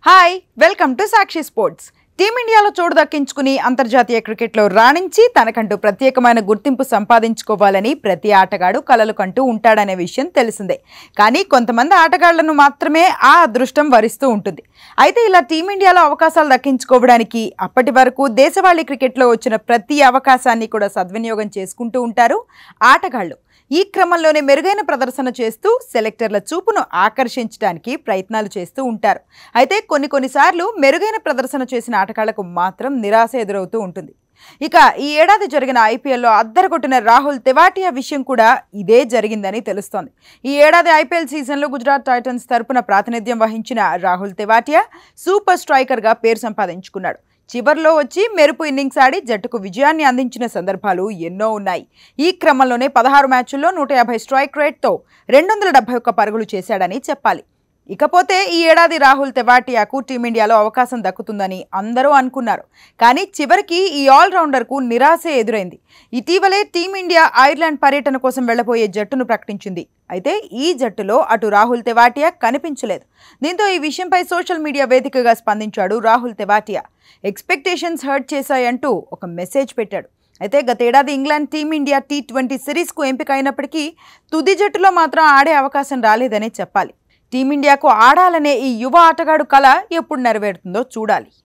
hi welcome to Sakshi sports టీమిండియాలో చోటు దక్కించుకుని అంతర్జాతీయ క్రికెట్లో రాణించి తనకంటూ ప్రత్యేకమైన గుర్తింపు సంపాదించుకోవాలని ప్రతి ఆటగాడు కలలు కంటూ ఉంటాడనే విషయం తెలిసిందే కానీ కొంతమంది ఆటగాళ్లను మాత్రమే ఆ అదృష్టం వరిస్తూ ఉంటుంది అయితే ఇలా టీమిండియాలో అవకాశాలు దక్కించుకోవడానికి అప్పటి వరకు దేశవాళీ క్రికెట్లో వచ్చిన ప్రతి అవకాశాన్ని కూడా సద్వినియోగం చేసుకుంటూ ఉంటారు ఆటగాళ్లు ఈ క్రమంలోనే మెరుగైన ప్రదర్శన చేస్తూ సెలెక్టర్ల చూపును ఆకర్షించడానికి ప్రయత్నాలు చేస్తూ ఉంటారు అయితే కొన్ని కొన్నిసార్లు మెరుగైన ప్రదర్శన చేసిన ఆటగాళ్లకు మాత్రం నిరాశ ఎదురవుతూ ఉంటుంది ఇక ఈ ఏడాది జరిగిన ఐపీఎల్లో అద్దరగొట్టిన రాహుల్ తెవాటియా విషయం కూడా ఇదే జరిగిందని తెలుస్తోంది ఈ ఏడాది ఐపీఎల్ సీజన్లో గుజరాత్ టైటన్స్ తరపున ప్రాతినిధ్యం వహించిన రాహుల్ తెవాటియా సూపర్ స్ట్రైకర్గా పేరు సంపాదించుకున్నాడు చివర్లో వచ్చి మెరుపు ఇన్నింగ్స్ ఆడి జట్టుకు విజయాన్ని అందించిన సందర్భాలు ఎన్నో ఉన్నాయి ఈ క్రమంలోనే పదహారు మ్యాచ్ల్లో నూట యాభై స్ట్రైక్ రేట్తో రెండు వందల డెబ్బై ఒక్క పరుగులు చేశాడని చెప్పాలి ఇకపోతే ఈ ఏడాది రాహుల్ తెవాటియాకు టీమిండియాలో అవకాశం దక్కుతుందని అందరూ అనుకున్నారు కానీ చివరికి ఈ ఆల్రౌండర్కు నిరాశ ఎదురైంది ఇటీవలే టీమిండియా ఐర్లాండ్ పర్యటన కోసం వెళ్లబోయే జట్టును ప్రకటించింది అయితే ఈ జట్టులో అటు రాహుల్ తెవాటియా కనిపించలేదు దీంతో ఈ విషయంపై సోషల్ మీడియా వేదికగా స్పందించాడు రాహుల్ తెవాటియా ఎక్స్పెక్టేషన్స్ హర్ట్ చేశాయంటూ ఒక మెసేజ్ పెట్టాడు అయితే గతేడాది ఇంగ్లాండ్ టీమిండియా టీ ట్వంటీ సిరీస్కు ఎంపిక అయినప్పటికీ తుది జట్టులో మాత్రం ఆడే అవకాశం రాలేదనే చెప్పాలి టీమిండియాకు ఆడాలనే ఈ యువ ఆటగాడు కళ ఎప్పుడు నెరవేరుతుందో చూడాలి